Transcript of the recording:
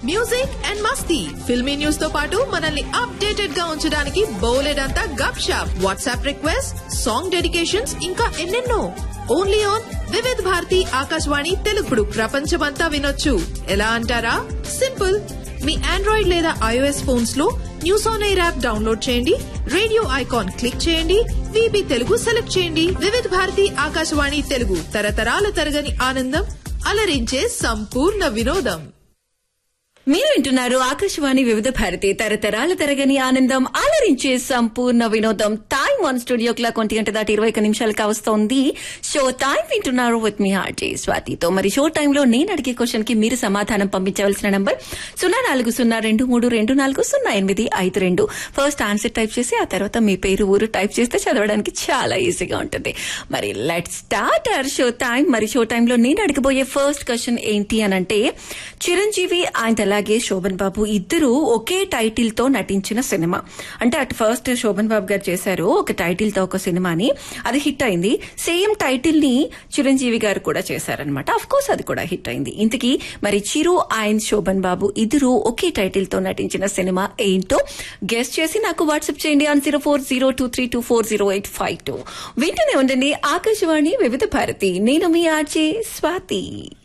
music and మస్తీ filmy news తో పాటు మనల్ని అప్డేటెడ్ గా ఉంచడానికి బోలెడంతా gupshup WhatsApp request song dedications ఇంకా ఎన్నెన్నో ఓన్లీ ఆన్ వివిధ్ భారతి ఆకాశవాణి తెలుగుడు ప్రపంచమంతా వినొచ్చు ఎలా అంటారా సింపుల్ మీ ఆండ్రాయిడ్ లేదా ఐఓఎస్ ఫోన్స్ లో news on air app download చేయండి రేడియో ఐకాన్ క్లిక్ చేయండి విబి తెలుగు సెలెక్ట్ చేయండి వివిధ భారతి ఆకాశవాణి తెలుగు తరతరాల తరగని ఆనందం అలరించే సంపూర్ణ వినోదం మీరు వింటున్నారు ఆకాశవాణి వివిధ భారతి తరతరాల తరగని ఆనందం అలరించే సంపూర్ణ వినోదం టైమ్ వన్ స్టూడియో క్లాక్ ఒంటి గంట దాటి ఇరవై ఒక్క నిమిషాలు కావస్తోంది షో టైం వింటున్నారు విత్ మీ ఆర్జే స్వాతితో మరి షో టైంలో నేను అడిగే క్వశ్చన్ కి మీరు సమాధానం పంపించవలసిన నంబర్ సున్నా నాలుగు సున్నా రెండు మూడు రెండు నాలుగు సున్నా ఎనిమిది ఐదు రెండు ఫస్ట్ ఆన్సర్ టైప్ చేసి ఆ తర్వాత మీ పేరు ఊరు టైప్ చేస్తే చదవడానికి చాలా ఈజీగా ఉంటుంది మరి let start our show time మరి షో టైంలో నేను అడగబోయే ఫస్ట్ క్వశ్చన్ ఏంటి అని అంటే చిరంజీవి అండ్ అలాగే శోభన్ బాబు ఇద్దరు ఒకే టైటిల్ తో నటించిన సినిమా అంటే అటు ఫస్ట్ శోభన్ బాబు గారు చేశారు ఒక టైటిల్ తో ఒక సినిమాని అది హిట్ అయింది సేమ్ టైటిల్ ని చిరంజీవి గారు కూడా చేశారనమాట అఫ్ కోర్స్ అది కూడా హిట్ అయింది ఇంతకీ మరి చిరు అండ్ శోభన్ బాబు ఇద్దరు ఒకే టైటిల్ తో నటించిన సినిమా ఏంటో గెస్ట్ చేసి నాకు వాట్సాప్ చేయండి on zero four zero two three two four zero eight five two వింటూనే ఉండండి ఆకాశవాణి వివిధ భారతి నేను మీ ఆర్జే స్వాతి